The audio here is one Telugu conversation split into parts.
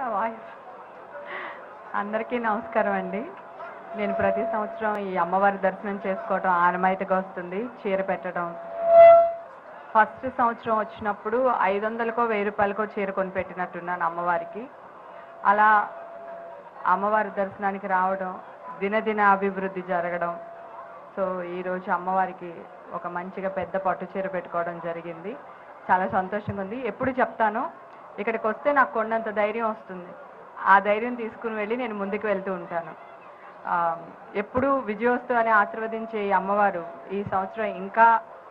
నా వాయిస్ అందరికీ నమస్కారం అండి నేను ప్రతి సంవత్సరం ఈ అమ్మవారి దర్శనం చేసుకోవడం ఆనమాయితీగా వస్తుంది చీర పెట్టడం ఫస్ట్ సంవత్సరం వచ్చినప్పుడు ఐదు వందలకో వెయ్యి రూపాయలకో చీర కొనిపెట్టినట్టున్నాను అమ్మవారికి అలా అమ్మవారి దర్శనానికి రావడం దినదిన అభివృద్ధి జరగడం సో ఈరోజు అమ్మవారికి ఒక మంచిగా పెద్ద పట్టు చీర పెట్టుకోవడం జరిగింది చాలా సంతోషంగా ఉంది ఎప్పుడు చెప్తాను ఇక్కడికి వస్తే నాకు కొండంత ధైర్యం వస్తుంది ఆ ధైర్యం తీసుకుని వెళ్ళి నేను ముందుకు వెళ్తూ ఉంటాను ఆ, ఎప్పుడు విజయోస్తు అని ఆశీర్వదించే ఈ అమ్మవారు ఈ సంవత్సరం ఇంకా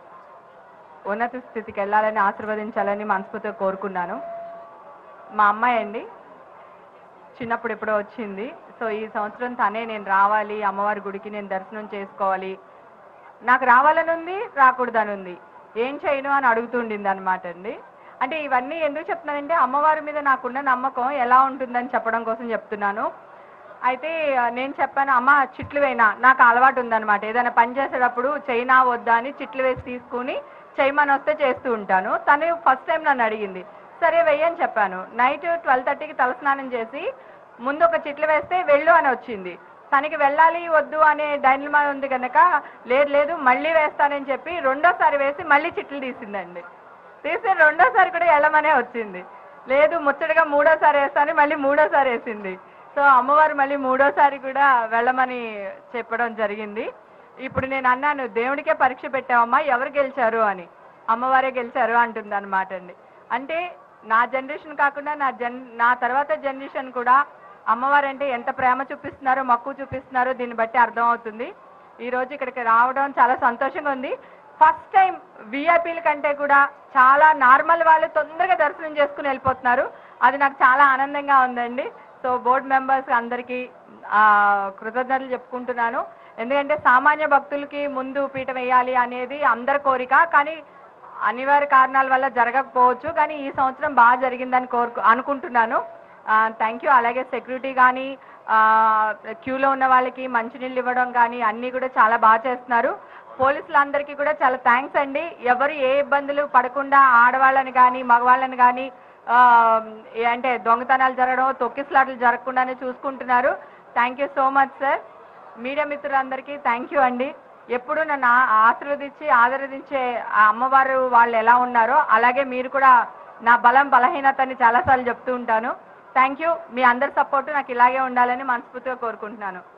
ఉన్నత స్థితికి వెళ్ళాలని ఆశీర్వదించాలని మనస్ఫూర్తిగా కోరుకున్నాను మా అమ్మాయి అండి చిన్నప్పుడు ఎప్పుడో వచ్చింది సో ఈ సంవత్సరం తనే నేను రావాలి అమ్మవారి గుడికి నేను దర్శనం చేసుకోవాలి నాకు రావాలని ఉంది రాకూడదని ఉంది ఏం చేయను అని అడుగుతుండింది అనమాట అండి అంటే ఇవన్నీ ఎందుకు చెప్తున్నానంటే అమ్మవారి మీద నాకున్న నమ్మకం ఎలా ఉంటుందని చెప్పడం కోసం చెప్తున్నాను అయితే ఆ, నేను చెప్పాను అమ్మ చిట్లు వేయినా నాకు అలవాటు ఉందన్నమాట ఏదైనా పని చేసేటప్పుడు చైనా వద్దా అని చిట్లు వేసి తీసుకుని చేయమని వస్తే చేస్తూ ఉంటాను తను ఫస్ట్ టైం నన్ను అడిగింది సరే వెయ్యని చెప్పాను నైట్ ట్వెల్వ్ థర్టీకి తలస్నానం చేసి ముందు ఒక చిట్లు వేస్తే వెళ్ళు అని వచ్చింది తనకి వెళ్ళాలి వద్దు అనే డైనమా ఉంది కనుక లేదు లేదు మళ్ళీ వేస్తానని చెప్పి రెండోసారి వేసి మళ్ళీ చిట్లు తీసిందండి తీసి రెండోసారి కూడా వెళ్ళమనే వచ్చింది లేదు ముచ్చటగా మూడోసారి వేస్తాను మళ్ళీ మూడోసారి వేసింది సో అమ్మవారు మళ్ళీ మూడోసారి కూడా వెళ్ళమని చెప్పడం జరిగింది ఇప్పుడు నేను అన్నాను దేవుడికే పరీక్ష పెట్టావమ్మా ఎవరు గెలిచారు అని అమ్మవారే గెలిచారు అంటుంది అనమాట అండి అంటే నా జనరేషన్ కాకుండా నా జన్ నా తర్వాత జనరేషన్ కూడా అమ్మవారు అంటే ఎంత ప్రేమ చూపిస్తున్నారో మక్కువ చూపిస్తున్నారో దీన్ని బట్టి అర్థం అవుతుంది ఈ రోజు ఇక్కడికి రావడం చాలా సంతోషంగా ఉంది ఫస్ట్ టైం విఐపీల కంటే కూడా చాలా నార్మల్ వాళ్ళు తొందరగా దర్శనం చేసుకుని వెళ్ళిపోతున్నారు అది నాకు చాలా ఆనందంగా ఉందండి సో బోర్డు మెంబర్స్ అందరికీ ఆ, కృతజ్ఞతలు చెప్పుకుంటున్నాను ఎందుకంటే సామాన్య భక్తులకి ముందు పీఠం వేయాలి అనేది అందరి కోరిక కానీ అనివార్య కారణాల వల్ల జరగకపోవచ్చు కానీ ఈ సంవత్సరం బాగా జరిగిందని కోరుకు అనుకుంటున్నాను థ్యాంక్ యూ అలాగే సెక్యూరిటీ కానీ క్యూలో ఉన్న వాళ్ళకి మంచినీళ్ళు ఇవ్వడం కానీ అన్నీ కూడా చాలా బాగా చేస్తున్నారు పోలీసులందరికీ కూడా చాలా థ్యాంక్స్ అండి ఎవరు ఏ ఇబ్బందులు పడకుండా ఆడవాళ్ళని కానీ మగవాళ్ళని కానీ ఆ, ఏ- అంటే దొంగతనాలు జరగడం తొక్కిసలాటలు జరగకుండానే చూసుకుంటున్నారు thank you so much sir media మిత్రులందరికీ థ్యాంక్ యూ అండి ఎప్పుడు నన్ను ఆ- ఆశీర్వదించి ఆదరించే ఆ అమ్మవారు వాళ్ళు ఎలా ఉన్నారో అలాగే మీరు కూడా నా బలం బలహీనతని చాలాసార్లు చెప్తూ ఉంటాను థ్యాంక్ యూ మీ అందరి సపోర్ట్ నాకు ఇలాగే ఉండాలని మనస్ఫూర్తిగా కోరుకుంటున్నాను